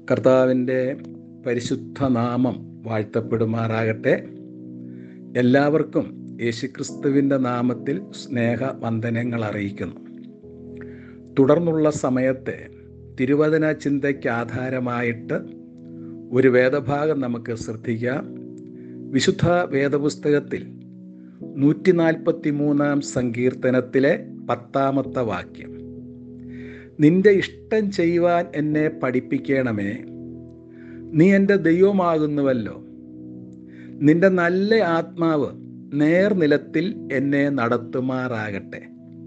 കർത്താവിൻ്റെ പരിശുദ്ധ നാമം വാഴ്ത്തപ്പെടുമാറാകട്ടെ എല്ലാവർക്കും യേശുക്രിസ്തുവിൻ്റെ നാമത്തിൽ സ്നേഹ വന്ദനങ്ങൾ അറിയിക്കുന്നു തുടർന്നുള്ള സമയത്തെ തിരുവചന ചിന്തയ്ക്ക് ആധാരമായിട്ട് ഒരു വേദഭാഗം നമുക്ക് ശ്രദ്ധിക്കാം വിശുദ്ധ വേദപുസ്തകത്തിൽ നൂറ്റി നാൽപ്പത്തി മൂന്നാം സങ്കീർത്തനത്തിലെ പത്താമത്തെ വാക്യം നിന്റെ ഇഷ്ടം ചെയ്യുവാൻ എന്നെ പഠിപ്പിക്കണമേ നീ എൻ്റെ ദൈവമാകുന്നുവല്ലോ നിന്റെ നല്ല ആത്മാവ് നേർനിലത്തിൽ എന്നെ നടത്തുമാറാകട്ടെ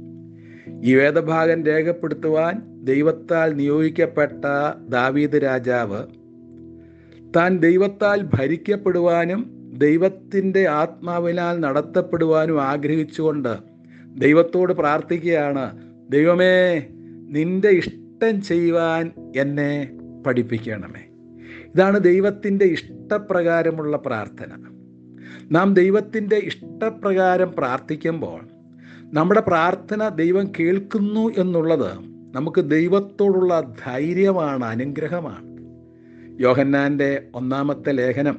ഈ വേദഭാഗം രേഖപ്പെടുത്തുവാൻ ദൈവത്താൽ നിയോഗിക്കപ്പെട്ട ദാവീദ് രാജാവ് താൻ ദൈവത്താൽ ഭരിക്കപ്പെടുവാനും ദൈവത്തിൻ്റെ ആത്മാവിനാൽ നടത്തപ്പെടുവാനും ആഗ്രഹിച്ചുകൊണ്ട് ദൈവത്തോട് പ്രാർത്ഥിക്കുകയാണ് ദൈവമേ നിന്റെ ഇഷ്ടം ചെയ്യുവാൻ എന്നെ പഠിപ്പിക്കണമേ ഇതാണ് ദൈവത്തിൻ്റെ ഇഷ്ടപ്രകാരമുള്ള പ്രാർത്ഥന നാം ദൈവത്തിൻ്റെ ഇഷ്ടപ്രകാരം പ്രാർത്ഥിക്കുമ്പോൾ നമ്മുടെ പ്രാർത്ഥന ദൈവം കേൾക്കുന്നു എന്നുള്ളത് നമുക്ക് ദൈവത്തോടുള്ള ധൈര്യമാണ് അനുഗ്രഹമാണ് യോഹന്നാൻ്റെ ഒന്നാമത്തെ ലേഖനം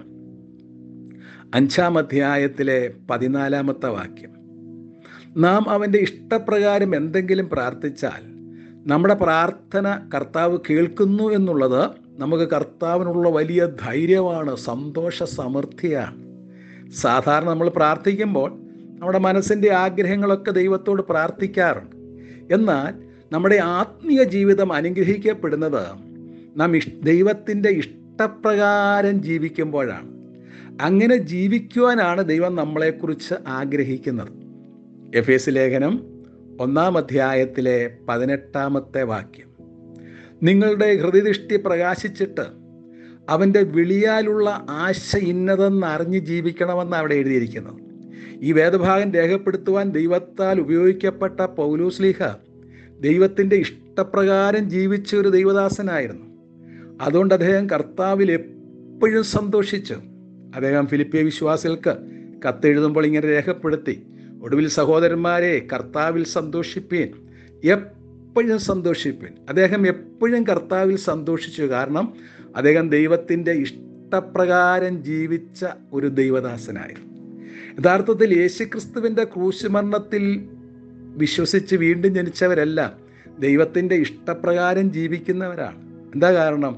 അഞ്ചാം അധ്യായത്തിലെ പതിനാലാമത്തെ വാക്യം നാം അവൻ്റെ ഇഷ്ടപ്രകാരം എന്തെങ്കിലും പ്രാർത്ഥിച്ചാൽ നമ്മുടെ പ്രാർത്ഥന കർത്താവ് കേൾക്കുന്നു എന്നുള്ളത് നമുക്ക് കർത്താവിനുള്ള വലിയ ധൈര്യമാണ് സന്തോഷ സമൃദ്ധിയാണ് സാധാരണ നമ്മൾ പ്രാർത്ഥിക്കുമ്പോൾ നമ്മുടെ മനസ്സിൻ്റെ ആഗ്രഹങ്ങളൊക്കെ ദൈവത്തോട് പ്രാർത്ഥിക്കാറുണ്ട് എന്നാൽ നമ്മുടെ ആത്മീയ ജീവിതം അനുഗ്രഹിക്കപ്പെടുന്നത് നാം ഇഷ് ദൈവത്തിൻ്റെ ഇഷ്ടപ്രകാരം ജീവിക്കുമ്പോഴാണ് അങ്ങനെ ജീവിക്കുവാനാണ് ദൈവം നമ്മളെക്കുറിച്ച് ആഗ്രഹിക്കുന്നത് എഫ് എസ് ലേഖനം ഒന്നാം അധ്യായത്തിലെ പതിനെട്ടാമത്തെ വാക്യം നിങ്ങളുടെ ഹൃദയദൃഷ്ടി പ്രകാശിച്ചിട്ട് അവൻ്റെ വിളിയാലുള്ള ആശ ഇന്നതെന്ന് അറിഞ്ഞ് ജീവിക്കണമെന്ന് അവിടെ എഴുതിയിരിക്കുന്നത് ഈ വേദഭാഗം രേഖപ്പെടുത്തുവാൻ ദൈവത്താൽ ഉപയോഗിക്കപ്പെട്ട പൗലൂസ്ലിഹ ദൈവത്തിൻ്റെ ഇഷ്ടപ്രകാരം ജീവിച്ച ഒരു ദൈവദാസനായിരുന്നു അതുകൊണ്ട് അദ്ദേഹം കർത്താവിൽ എപ്പോഴും സന്തോഷിച്ചു അദ്ദേഹം ഫിലിപ്പിയ വിശ്വാസികൾക്ക് കത്തെഴുതുമ്പോൾ ഇങ്ങനെ രേഖപ്പെടുത്തി ഒടുവിൽ സഹോദരന്മാരെ കർത്താവിൽ സന്തോഷിപ്പീൻ എപ്പോഴും സന്തോഷിപ്പീൻ അദ്ദേഹം എപ്പോഴും കർത്താവിൽ സന്തോഷിച്ചു കാരണം അദ്ദേഹം ദൈവത്തിൻ്റെ ഇഷ്ടപ്രകാരം ജീവിച്ച ഒരു ദൈവദാസനായിരുന്നു യഥാർത്ഥത്തിൽ യേശുക്രിസ്തുവിൻ്റെ ക്രൂശുമരണത്തിൽ വിശ്വസിച്ച് വീണ്ടും ജനിച്ചവരെല്ലാം ദൈവത്തിൻ്റെ ഇഷ്ടപ്രകാരം ജീവിക്കുന്നവരാണ് എന്താ കാരണം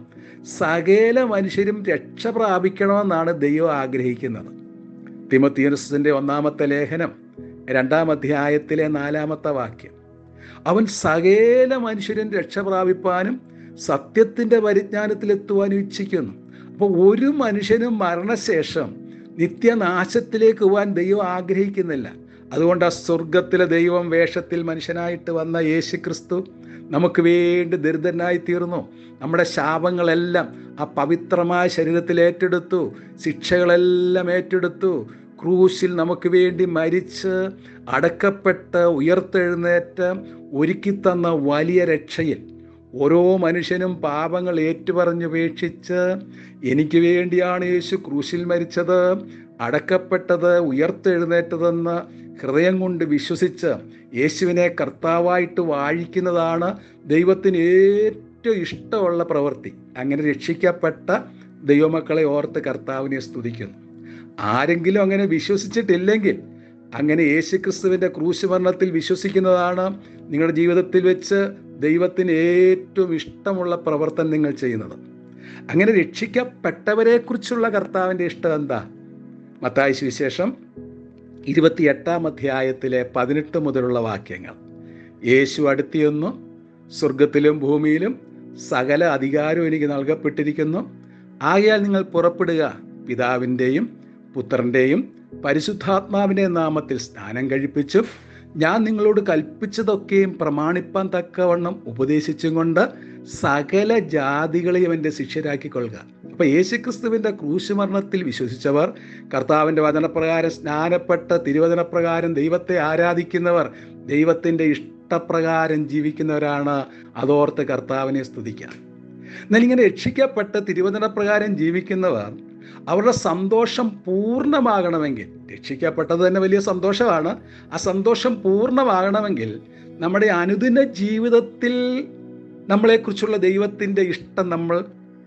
സകല മനുഷ്യരും രക്ഷ പ്രാപിക്കണമെന്നാണ് ദൈവം ആഗ്രഹിക്കുന്നത് തിമത്തിയനസിൻ്റെ ഒന്നാമത്തെ ലേഖനം രണ്ടാം അധ്യായത്തിലെ നാലാമത്തെ വാക്യം അവൻ സകല മനുഷ്യരും രക്ഷ പ്രാപിപ്പാനും സത്യത്തിൻ്റെ പരിജ്ഞാനത്തിലെത്തുവാനും ഇച്ഛിക്കുന്നു അപ്പോൾ ഒരു മനുഷ്യനും മരണശേഷം നിത്യനാശത്തിലേക്ക് പോകാൻ ദൈവം ആഗ്രഹിക്കുന്നില്ല അതുകൊണ്ട് ആ സ്വർഗത്തിലെ ദൈവം വേഷത്തിൽ മനുഷ്യനായിട്ട് വന്ന യേശു ക്രിസ്തു നമുക്ക് വേണ്ടി ദരിദ്രനായി തീർന്നു നമ്മുടെ ശാപങ്ങളെല്ലാം ആ പവിത്രമായ ശരീരത്തിൽ ഏറ്റെടുത്തു ശിക്ഷകളെല്ലാം ഏറ്റെടുത്തു ക്രൂശിൽ നമുക്ക് വേണ്ടി മരിച്ച് അടക്കപ്പെട്ട് ഉയർത്തെഴുന്നേറ്റ് ഒരുക്കിത്തന്ന വലിയ രക്ഷയിൽ ഓരോ മനുഷ്യനും പാപങ്ങൾ ഏറ്റുപറഞ്ഞുപേക്ഷിച്ച് എനിക്ക് വേണ്ടിയാണ് യേശു ക്രൂശിൽ മരിച്ചത് അടക്കപ്പെട്ടത് ഉയർത്തെഴുന്നേറ്റതെന്ന് ഹൃദയം കൊണ്ട് വിശ്വസിച്ച് യേശുവിനെ കർത്താവായിട്ട് വാഴിക്കുന്നതാണ് ദൈവത്തിന് ഏറ്റവും ഇഷ്ടമുള്ള പ്രവൃത്തി അങ്ങനെ രക്ഷിക്കപ്പെട്ട ദൈവമക്കളെ ഓർത്ത് കർത്താവിനെ സ്തുതിക്കുന്നു ആരെങ്കിലും അങ്ങനെ വിശ്വസിച്ചിട്ടില്ലെങ്കിൽ അങ്ങനെ യേശുക്രിസ്തുവിൻ്റെ ക്രൂശ് മരണത്തിൽ വിശ്വസിക്കുന്നതാണ് നിങ്ങളുടെ ജീവിതത്തിൽ വെച്ച് ദൈവത്തിന് ഏറ്റവും ഇഷ്ടമുള്ള പ്രവർത്തനം നിങ്ങൾ ചെയ്യുന്നത് അങ്ങനെ രക്ഷിക്കപ്പെട്ടവരെക്കുറിച്ചുള്ള കർത്താവിൻ്റെ ഇഷ്ടം എന്താ മത്തായ സുവിശേഷം ഇരുപത്തിയെട്ടാം അധ്യായത്തിലെ പതിനെട്ട് മുതലുള്ള വാക്യങ്ങൾ യേശു അടുത്തിയൊന്നു സ്വർഗത്തിലും ഭൂമിയിലും സകല അധികാരവും എനിക്ക് നൽകപ്പെട്ടിരിക്കുന്നു ആകയാൽ നിങ്ങൾ പുറപ്പെടുക പിതാവിൻ്റെയും പുത്രൻ്റെയും പരിശുദ്ധാത്മാവിൻ്റെ നാമത്തിൽ സ്നാനം കഴിപ്പിച്ചു ഞാൻ നിങ്ങളോട് കൽപ്പിച്ചതൊക്കെയും പ്രമാണിപ്പാൻ തക്കവണ്ണം ഉപദേശിച്ചും കൊണ്ട് സകല ജാതികളെയും എൻ്റെ ശിഷ്യരാക്കിക്കൊള്ളുക അപ്പൊ യേശുക്രിസ്തുവിന്റെ ക്രൂശുമരണത്തിൽ വിശ്വസിച്ചവർ കർത്താവിന്റെ വചനപ്രകാരം സ്നാനപ്പെട്ട തിരുവചനപ്രകാരം ദൈവത്തെ ആരാധിക്കുന്നവർ ദൈവത്തിന്റെ ഇഷ്ടപ്രകാരം ജീവിക്കുന്നവരാണ് അതോർത്ത് കർത്താവിനെ സ്തുതിക്കുക എന്നാൽ ഇങ്ങനെ രക്ഷിക്കപ്പെട്ട് തിരുവചനപ്രകാരം ജീവിക്കുന്നവർ അവരുടെ സന്തോഷം പൂർണ്ണമാകണമെങ്കിൽ രക്ഷിക്കപ്പെട്ടത് തന്നെ വലിയ സന്തോഷമാണ് ആ സന്തോഷം പൂർണ്ണമാകണമെങ്കിൽ നമ്മുടെ അനുദിന ജീവിതത്തിൽ നമ്മളെക്കുറിച്ചുള്ള ദൈവത്തിൻ്റെ ഇഷ്ടം നമ്മൾ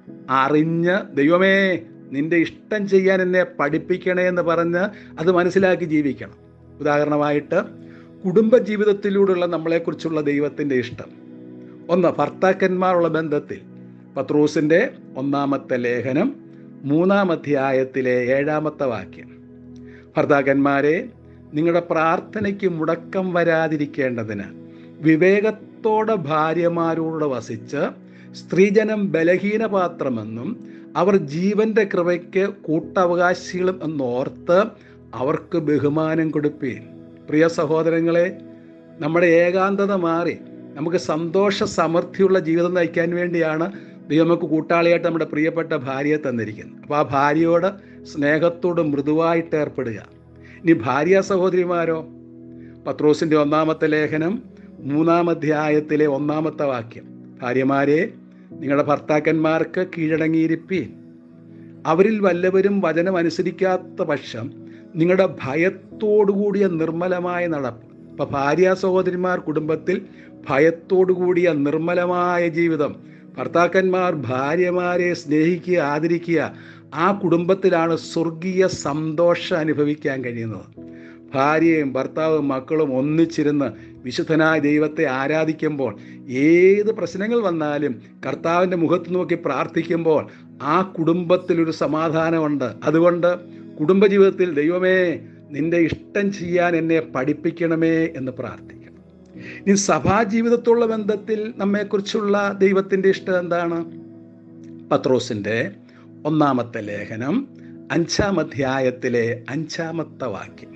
അറിഞ്ഞ് ദൈവമേ നിന്റെ ഇഷ്ടം ചെയ്യാൻ എന്നെ പഠിപ്പിക്കണേ എന്ന് പറഞ്ഞ് അത് മനസ്സിലാക്കി ജീവിക്കണം ഉദാഹരണമായിട്ട് കുടുംബ ജീവിതത്തിലൂടെയുള്ള നമ്മളെക്കുറിച്ചുള്ള ദൈവത്തിൻ്റെ ഇഷ്ടം ഒന്ന് ഭർത്താക്കന്മാരുള്ള ബന്ധത്തിൽ പത്രൂസിൻ്റെ ഒന്നാമത്തെ ലേഖനം മൂന്നാം അധ്യായത്തിലെ ഏഴാമത്തെ വാക്യം ഭർത്താക്കന്മാരെ നിങ്ങളുടെ പ്രാർത്ഥനയ്ക്ക് മുടക്കം വരാതിരിക്കേണ്ടതിന് വിവേകത്തോടെ ഭാര്യമാരോട് വസിച്ച് സ്ത്രീജനം ബലഹീനപാത്രമെന്നും അവർ ജീവന്റെ കൃപയ്ക്ക് കൂട്ടവകാശികളും എന്നോർത്ത് അവർക്ക് ബഹുമാനം കൊടുപ്പീൻ പ്രിയ സഹോദരങ്ങളെ നമ്മുടെ ഏകാന്തത മാറി നമുക്ക് സന്തോഷ സമൃദ്ധിയുള്ള ജീവിതം നയിക്കാൻ വേണ്ടിയാണ് ദൈവം നമുക്ക് കൂട്ടാളിയായിട്ട് നമ്മുടെ പ്രിയപ്പെട്ട ഭാര്യയെ തന്നിരിക്കുന്നത് അപ്പോൾ ആ ഭാര്യയോട് സ്നേഹത്തോട് മൃദുവായിട്ട് ഏർപ്പെടുക ഇനി ഭാര്യ സഹോദരിമാരോ പത്രോസിൻ്റെ ഒന്നാമത്തെ ലേഖനം മൂന്നാം അധ്യായത്തിലെ ഒന്നാമത്തെ വാക്യം ഭാര്യമാരെ നിങ്ങളുടെ ഭർത്താക്കന്മാർക്ക് കീഴടങ്ങിയിരിപ്പീൻ അവരിൽ വല്ലവരും വചനം അനുസരിക്കാത്ത പക്ഷം നിങ്ങളുടെ ഭയത്തോടുകൂടിയ നിർമ്മലമായ നടപ്പ് ഇപ്പം ഭാര്യ സഹോദരിമാർ കുടുംബത്തിൽ ഭയത്തോടുകൂടിയ നിർമ്മലമായ ജീവിതം ഭർത്താക്കന്മാർ ഭാര്യമാരെ സ്നേഹിക്കുക ആദരിക്കുക ആ കുടുംബത്തിലാണ് സ്വർഗീയ സന്തോഷം അനുഭവിക്കാൻ കഴിയുന്നത് ഭാര്യയും ഭർത്താവും മക്കളും ഒന്നിച്ചിരുന്ന് വിശുദ്ധനായ ദൈവത്തെ ആരാധിക്കുമ്പോൾ ഏത് പ്രശ്നങ്ങൾ വന്നാലും കർത്താവിൻ്റെ മുഖത്ത് നോക്കി പ്രാർത്ഥിക്കുമ്പോൾ ആ കുടുംബത്തിൽ ഒരു സമാധാനമുണ്ട് അതുകൊണ്ട് കുടുംബജീവിതത്തിൽ ദൈവമേ നിന്റെ ഇഷ്ടം ചെയ്യാൻ എന്നെ പഠിപ്പിക്കണമേ എന്ന് പ്രാർത്ഥിക്കണം ഇനി സഭാജീവിതത്തുള്ള ബന്ധത്തിൽ നമ്മെക്കുറിച്ചുള്ള ദൈവത്തിൻ്റെ ഇഷ്ടം എന്താണ് പത്രോസിൻ്റെ ഒന്നാമത്തെ ലേഖനം അഞ്ചാം അധ്യായത്തിലെ അഞ്ചാമത്തെ വാക്യം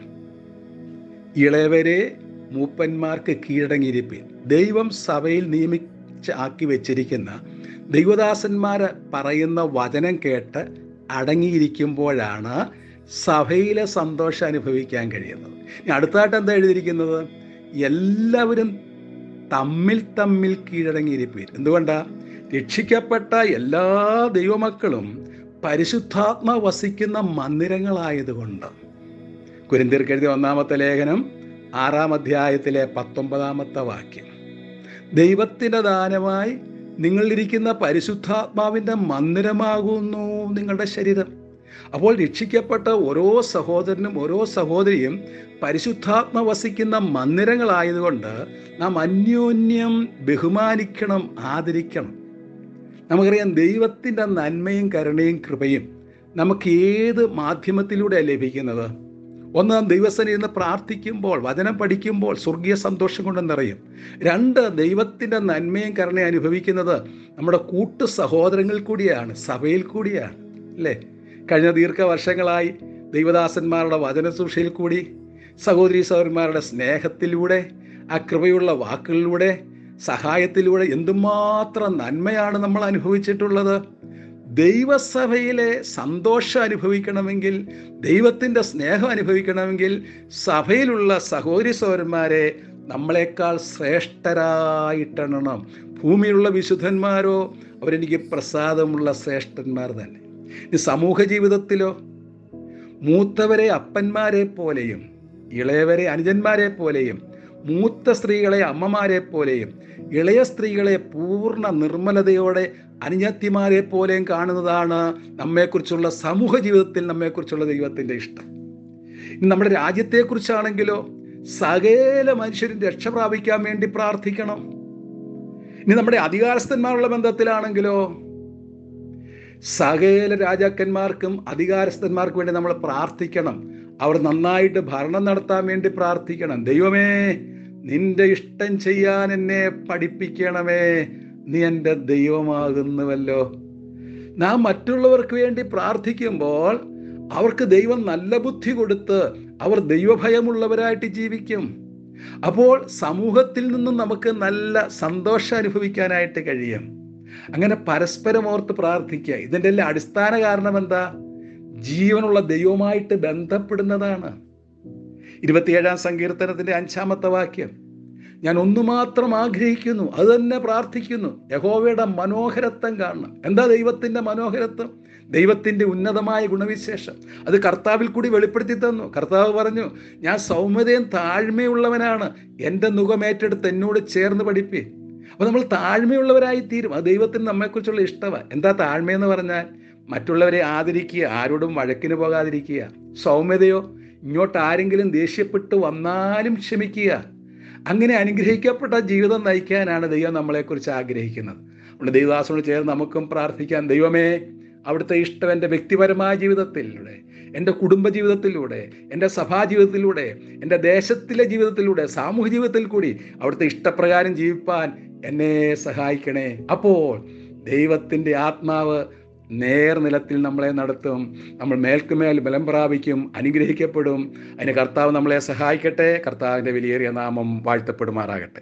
ഇളയവരെ മൂപ്പന്മാർക്ക് കീഴടങ്ങിയിരിപ്പിൻ ദൈവം സഭയിൽ നിയമിച്ച് ആക്കി വെച്ചിരിക്കുന്ന ദൈവദാസന്മാർ പറയുന്ന വചനം കേട്ട് അടങ്ങിയിരിക്കുമ്പോഴാണ് സഭയിലെ സന്തോഷം അനുഭവിക്കാൻ കഴിയുന്നത് ഇനി അടുത്തായിട്ട് എന്താ എഴുതിയിരിക്കുന്നത് എല്ലാവരും തമ്മിൽ തമ്മിൽ കീഴടങ്ങിയിരിപ്പീൻ എന്തുകൊണ്ടാ രക്ഷിക്കപ്പെട്ട എല്ലാ ദൈവമക്കളും പരിശുദ്ധാത്മ വസിക്കുന്ന മന്ദിരങ്ങളായതുകൊണ്ട് കുരിന്തിർക്ക് എഴുതിയ ഒന്നാമത്തെ ലേഖനം ആറാം അധ്യായത്തിലെ പത്തൊമ്പതാമത്തെ വാക്യം ദൈവത്തിൻ്റെ ദാനമായി നിങ്ങളിരിക്കുന്ന പരിശുദ്ധാത്മാവിൻ്റെ മന്ദിരമാകുന്നു നിങ്ങളുടെ ശരീരം അപ്പോൾ രക്ഷിക്കപ്പെട്ട ഓരോ സഹോദരനും ഓരോ സഹോദരിയും പരിശുദ്ധാത്മ വസിക്കുന്ന മന്ദിരങ്ങളായതുകൊണ്ട് നാം അന്യോന്യം ബഹുമാനിക്കണം ആദരിക്കണം നമുക്കറിയാം ദൈവത്തിൻ്റെ നന്മയും കരുണയും കൃപയും നമുക്ക് ഏത് മാധ്യമത്തിലൂടെ ലഭിക്കുന്നത് ഒന്ന് നാം ദൈവസനെ ഇരുന്ന് പ്രാർത്ഥിക്കുമ്പോൾ വചനം പഠിക്കുമ്പോൾ സ്വർഗീയ സന്തോഷം കൊണ്ട് നിറയും രണ്ട് ദൈവത്തിൻ്റെ നന്മയും കരുണയും അനുഭവിക്കുന്നത് നമ്മുടെ കൂട്ടു സഹോദരങ്ങൾ കൂടിയാണ് സഭയിൽ കൂടിയാണ് അല്ലേ കഴിഞ്ഞ ദീർഘവർഷങ്ങളായി ദൈവദാസന്മാരുടെ വചനസൂക്ഷയിൽ കൂടി സഹോദരി സഹോദരന്മാരുടെ സ്നേഹത്തിലൂടെ ആ കൃപയുള്ള വാക്കുകളിലൂടെ സഹായത്തിലൂടെ എന്തുമാത്രം നന്മയാണ് നമ്മൾ അനുഭവിച്ചിട്ടുള്ളത് ദൈവസഭയിലെ സന്തോഷം അനുഭവിക്കണമെങ്കിൽ ദൈവത്തിൻ്റെ സ്നേഹം അനുഭവിക്കണമെങ്കിൽ സഭയിലുള്ള സഹോദരി സഹോദരന്മാരെ നമ്മളെക്കാൾ ശ്രേഷ്ഠരായിട്ടെണ്ണണം ഭൂമിയിലുള്ള വിശുദ്ധന്മാരോ അവരെനിക്ക് പ്രസാദമുള്ള ശ്രേഷ്ഠന്മാർ തന്നെ ഇനി സമൂഹ ജീവിതത്തിലോ മൂത്തവരെ അപ്പന്മാരെ പോലെയും ഇളയവരെ അനുജന്മാരെ പോലെയും മൂത്ത സ്ത്രീകളെ അമ്മമാരെ പോലെയും ഇളയ സ്ത്രീകളെ പൂർണ്ണ നിർമ്മലതയോടെ അനുജത്തിമാരെ പോലെയും കാണുന്നതാണ് നമ്മെക്കുറിച്ചുള്ള സമൂഹ ജീവിതത്തിൽ നമ്മെക്കുറിച്ചുള്ള ദൈവത്തിൻ്റെ ഇഷ്ടം ഇനി നമ്മുടെ രാജ്യത്തെക്കുറിച്ചാണെങ്കിലോ സകല മനുഷ്യരും രക്ഷ പ്രാപിക്കാൻ വേണ്ടി പ്രാർത്ഥിക്കണം ഇനി നമ്മുടെ അധികാരസ്ഥന്മാരുള്ള ബന്ധത്തിലാണെങ്കിലോ സകല രാജാക്കന്മാർക്കും അധികാരസ്ഥന്മാർക്കും വേണ്ടി നമ്മൾ പ്രാർത്ഥിക്കണം അവർ നന്നായിട്ട് ഭരണം നടത്താൻ വേണ്ടി പ്രാർത്ഥിക്കണം ദൈവമേ നിന്റെ ഇഷ്ടം ചെയ്യാൻ എന്നെ പഠിപ്പിക്കണമേ നീ എൻ്റെ ദൈവമാകുന്നുവല്ലോ നാം മറ്റുള്ളവർക്ക് വേണ്ടി പ്രാർത്ഥിക്കുമ്പോൾ അവർക്ക് ദൈവം നല്ല ബുദ്ധി കൊടുത്ത് അവർ ദൈവഭയമുള്ളവരായിട്ട് ജീവിക്കും അപ്പോൾ സമൂഹത്തിൽ നിന്നും നമുക്ക് നല്ല സന്തോഷം അനുഭവിക്കാനായിട്ട് കഴിയും അങ്ങനെ പരസ്പരം ഓർത്ത് പ്രാർത്ഥിക്കുക ഇതിൻ്റെ എല്ലാം അടിസ്ഥാന കാരണം എന്താ ജീവനുള്ള ദൈവമായിട്ട് ബന്ധപ്പെടുന്നതാണ് ഇരുപത്തിയേഴാം സങ്കീർത്തനത്തിന്റെ അഞ്ചാമത്തെ വാക്യം ഞാൻ ഒന്നു മാത്രം ആഗ്രഹിക്കുന്നു അത് തന്നെ പ്രാർത്ഥിക്കുന്നു യഹോവയുടെ മനോഹരത്വം കാണണം എന്താ ദൈവത്തിന്റെ മനോഹരത്വം ദൈവത്തിന്റെ ഉന്നതമായ ഗുണവിശേഷം അത് കർത്താവിൽ കൂടി വെളിപ്പെടുത്തി തന്നു കർത്താവ് പറഞ്ഞു ഞാൻ സൗമ്യതയും താഴ്മയുള്ളവനാണ് എൻ്റെ മുഖമേറ്റെടുത്ത് എന്നോട് ചേർന്ന് പഠിപ്പി അപ്പോൾ നമ്മൾ താഴ്മയുള്ളവരായി തീരും അത് ദൈവത്തിന് നമ്മെക്കുറിച്ചുള്ള ഇഷ്ടമാണ് എന്താ താഴ്മയെന്ന് പറഞ്ഞാൽ മറ്റുള്ളവരെ ആദരിക്കുക ആരോടും വഴക്കിന് പോകാതിരിക്കുക സൗമ്യതയോ ഇങ്ങോട്ട് ആരെങ്കിലും ദേഷ്യപ്പെട്ട് വന്നാലും ക്ഷമിക്കുക അങ്ങനെ അനുഗ്രഹിക്കപ്പെട്ട ജീവിതം നയിക്കാനാണ് ദൈവം നമ്മളെക്കുറിച്ച് ആഗ്രഹിക്കുന്നത് അതുകൊണ്ട് ദൈവദാസനോട് ചേർന്ന് നമുക്കും പ്രാർത്ഥിക്കാം ദൈവമേ അവിടുത്തെ ഇഷ്ടം എൻ്റെ വ്യക്തിപരമായ ജീവിതത്തിലൂടെ എൻ്റെ കുടുംബ ജീവിതത്തിലൂടെ എൻ്റെ സഭാ ജീവിതത്തിലൂടെ എൻ്റെ ദേശത്തിലെ ജീവിതത്തിലൂടെ സാമൂഹ്യ ജീവിതത്തിൽ കൂടി അവിടുത്തെ ഇഷ്ടപ്രകാരം ജീവിപ്പാൻ എന്നെ സഹായിക്കണേ അപ്പോൾ ദൈവത്തിൻ്റെ ആത്മാവ് നേർനിലത്തിൽ നമ്മളെ നടത്തും നമ്മൾ മേൽക്കുമേൽ ബലം പ്രാപിക്കും അനുഗ്രഹിക്കപ്പെടും അതിന് കർത്താവ് നമ്മളെ സഹായിക്കട്ടെ കർത്താവിൻ്റെ വിലയേറിയ നാമം വാഴ്ത്തപ്പെടുമാറാകട്ടെ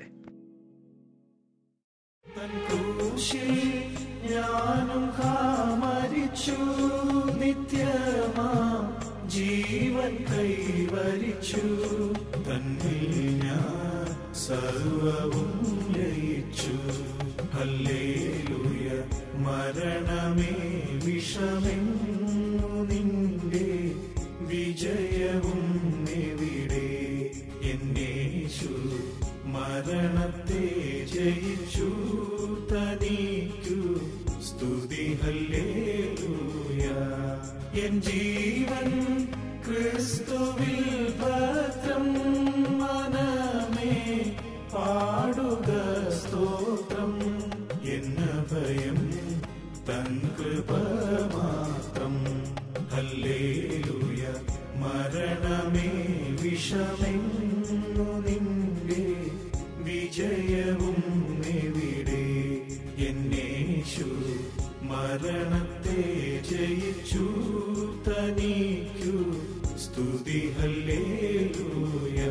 തൻ ക്രൂശിൽ ഞാനും ഹാ മരിച്ചു നിത്യമാ ജീവൻ കൈവരിച്ചു തന്നിൽ ഞാൻ സർവവും ലയിച്ചു ഹല്ലേലൂയ മരണമേ വിഷമെന്നു നിന്റെ വിജയവും എവിടെ എന്നേശു മരണത്തെ ജയിച്ചു തനിക്കു സ്തുതി ഹല്ലേലൂയ എൻ ജീവൻ ക്രിസ്തുവിൽ ഭദ്രം മനമേ പാടുക സ്തോത്രം എന്ന ഭയം തൻ കൃപ മാത്രം ഹല്ലേലൂയ മരണമേ വിഷമെന്നു നിന്റെ വിജയവും എവിടെ എന്നേശു മരണത്തെ ജയിച്ചു തനിക്കു സ്തുതി ഹല്ലേലൂയ